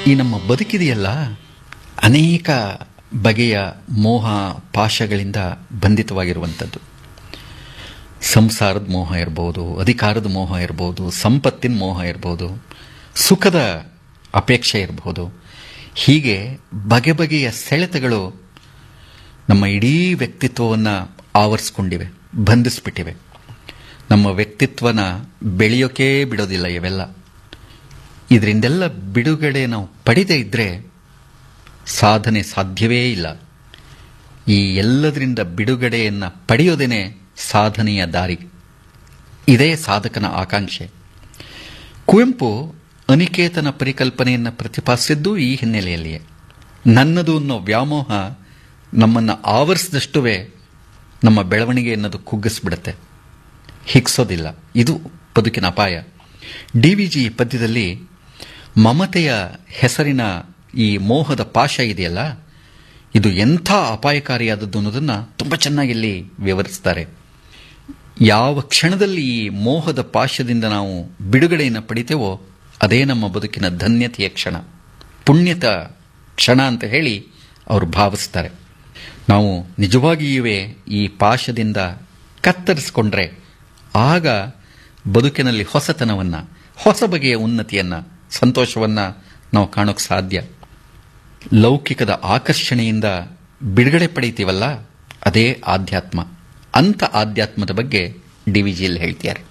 ಈ ನಮ್ಮ ಬದುಕಿದೆಯಲ್ಲ ಅನೇಕ ಬಗೆಯ ಮೋಹ ಪಾಶಗಳಿಂದ ಬಂಧಿತವಾಗಿರುವಂಥದ್ದು ಸಂಸಾರದ ಮೋಹ ಇರ್ಬೋದು ಅಧಿಕಾರದ ಮೋಹ ಇರ್ಬೋದು ಸಂಪತ್ತಿನ ಮೋಹ ಇರ್ಬೋದು ಸುಖದ ಅಪೇಕ್ಷೆ ಇರಬಹುದು ಹೀಗೆ ಬಗೆ ಬಗೆಯ ಸೆಳೆತಗಳು ನಮ್ಮ ಇಡೀ ವ್ಯಕ್ತಿತ್ವವನ್ನು ಆವರಿಸ್ಕೊಂಡಿವೆ ಬಂಧಿಸ್ಬಿಟ್ಟಿವೆ ನಮ್ಮ ವ್ಯಕ್ತಿತ್ವನ ಬೆಳೆಯೋಕೆ ಬಿಡೋದಿಲ್ಲ ಇವೆಲ್ಲ ಇದರಿಂದೆಲ್ಲ ಬಿಡುಗಡೆ ನಾವು ಪಡೆದೇ ಇದ್ದರೆ ಸಾಧನೆ ಸಾಧ್ಯವೇ ಇಲ್ಲ ಈ ಎಲ್ಲದರಿಂದ ಬಿಡುಗಡೆಯನ್ನು ಪಡೆಯೋದೇನೆ ಸಾಧನೆಯ ದಾರಿ ಇದೇ ಸಾಧಕನ ಆಕಾಂಕ್ಷೆ ಕುವೆಂಪು ಅನಿಕೇತನ ಪರಿಕಲ್ಪನೆಯನ್ನು ಪ್ರತಿಪಾದಿಸಿದ್ದು ಈ ಹಿನ್ನೆಲೆಯಲ್ಲಿಯೇ ನನ್ನದು ಅನ್ನೋ ವ್ಯಾಮೋಹ ನಮ್ಮನ್ನು ಆವರಿಸಿದಷ್ಟುವೇ ನಮ್ಮ ಬೆಳವಣಿಗೆ ಅನ್ನೋದು ಕುಗ್ಗಿಸ್ಬಿಡುತ್ತೆ ಹಿಗ್ಸೋದಿಲ್ಲ ಇದು ಬದುಕಿನ ಅಪಾಯ ಡಿ ವಿ ಜಿ ಪದ್ಯದಲ್ಲಿ ಮಮತೆಯ ಹೆಸರಿನ ಈ ಮೋಹದ ಪಾಶ ಇದೆಯಲ್ಲ ಇದು ಎಂಥ ಅಪಾಯಕಾರಿಯಾದದ್ದು ಅನ್ನೋದನ್ನು ತುಂಬ ಚೆನ್ನಾಗಿ ಇಲ್ಲಿ ವಿವರಿಸ್ತಾರೆ ಯಾವ ಕ್ಷಣದಲ್ಲಿ ಈ ಮೋಹದ ಪಾಶದಿಂದ ನಾವು ಬಿಡುಗಡೆಯನ್ನು ಪಡಿತೇವೋ ಅದೇ ನಮ್ಮ ಬದುಕಿನ ಧನ್ಯತೆಯ ಕ್ಷಣ ಪುಣ್ಯತ ಕ್ಷಣ ಅಂತ ಹೇಳಿ ಅವರು ಭಾವಿಸ್ತಾರೆ ನಾವು ನಿಜವಾಗಿಯೂ ಈ ಪಾಶದಿಂದ ಕತ್ತರಿಸಿಕೊಂಡ್ರೆ ಆಗ ಬದುಕಿನಲ್ಲಿ ಹೊಸತನವನ್ನು ಹೊಸ ಬಗೆಯ ಉನ್ನತಿಯನ್ನು ಸಂತೋಷವನ್ನು ನಾವು ಕಾಣೋಕ್ಕೆ ಸಾಧ್ಯ ಲೌಕಿಕದ ಆಕರ್ಷಣೆಯಿಂದ ಬಿಡುಗಡೆ ಪಡೀತೀವಲ್ಲ ಅದೇ ಆಧ್ಯಾತ್ಮ ಅಂಥ ಆಧ್ಯಾತ್ಮದ ಬಗ್ಗೆ ಡಿ ವಿ ಜಿಯಲ್ಲಿ ಹೇಳ್ತಿದ್ದಾರೆ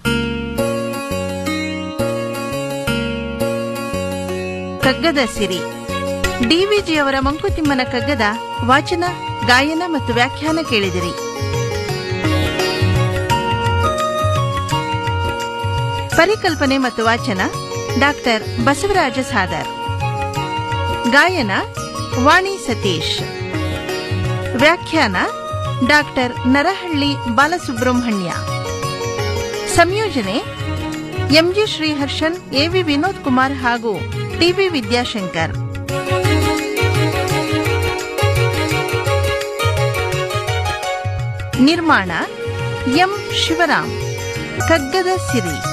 ಕಗ್ಗದ ಸಿರಿ ಡಿವಿಜಿಯವರ ಮಂಕುತಿಮ್ಮನ ಕಗ್ಗದ ವಾಚನ ಗಾಯನ ಮತ್ತು ವ್ಯಾಖ್ಯಾನ ಕೇಳಿದಿರಿ ಪರಿಕಲ್ಪನೆ ಮತ್ತು ವಾಚನ ಡಾಕ್ಟರ್ ಬಸವರಾಜ ಸಾದರ್ ಗಾಯನ ವಾಣಿ ಸತೀಶ್ ವ್ಯಾಖ್ಯಾನ ಡಾಕ್ಟರ್ ನರಹಳ್ಳಿ ಬಾಲಸುಬ್ರಹ್ಮಣ್ಯ ಸಂಯೋಜನೆ ಎಂಜಿ ಶ್ರೀಹರ್ಷನ್ ಎವಿ ವಿನೋದ್ ಕುಮಾರ್ ಹಾಗೂ ಟಿವಿ ವಿದ್ಯಾಶಂಕರ್ ನಿರ್ಮಾಣ ಎಂ ಶಿವರಾಮ್ ಕಗ್ಗದ ಸಿರಿ